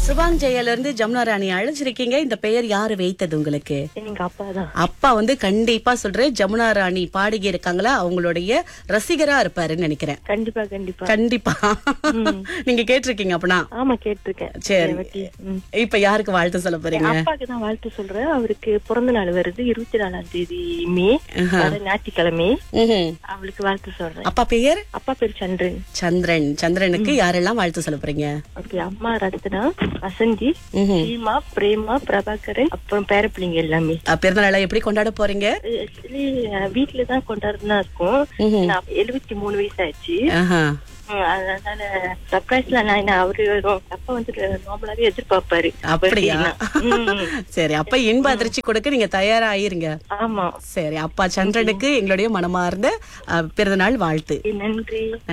Subang ஜெயில இருந்து ஜமுனா ராணி அழைச்சிருக்கீங்க இந்த பெயர் யாரு வைத்தது உங்களுக்கு எங்க அப்பா தான் அப்பா வந்து கண்டிப்பா சொல்றேன் ஜமுனா ராணி பாடகி இருக்காங்களா அவங்களுடைய ரசிகரா இருப்பாருன்னு நினைக்கிறேன் கண்டிப்பா கண்டிப்பா கண்டிப்பா நீங்க கேட்டிருக்கீங்க அப்பனா ஆமா கேட்டிருக்கேன் சரி. இதை பத்தி. ம். இப்ப யாருக்கு வாழ்த்து சொல்ல போறீங்க அப்பாக்கு தான் வாழ்த்து சொல்றேன் அவருக்கு பிறந்த நாள் வருது இருபத்தி நாலாம் தேதி மே வர ஞாயிற்றுக்கிழமை ம்ஹும். அவளுக்கு வாழ்த்து சொல்றேன் அப்பா பெயர் அப்பா பேர் சந்திரன் சந்திரன் சந்திரனுக்கு யாரெல்லாம் வாழ்த்து சொல்ல போறீங்க ஓகே அம்மா ரத்னா வசந்தி ம்ஹும். சீமா பிரேமா பிரபாகரன் அப்புறம் பேரப்பிள்ளைங்க எல்லாமே அஹ், பிறந்த நாளை எப்படி கொண்டாட போறீங்க ஆக்சுவலி வீட்டுல தான் கொண்டாடுறதா இருக்கும் ம்ஹும். நான் எழுபத்தி மூணு வயசு ஆச்சு ஆஹா. ம், அதனால சர்ப்ரைஸ்ல நான் என்ன அவரு அப்பா வந்துட்டு நார்மலாவே எதிர்பார்ப்பாரு அப்படியா ம், சரி அப்ப இன்ப அதிர்ச்சி கொடுக்க நீங்க தயாராயிருங்க ஆமா சரி அப்பா சந்திரனுக்கு எங்களுடைய மனமார்ந்த அஹ், பிறந்தநாள் வாழ்த்து நன்றி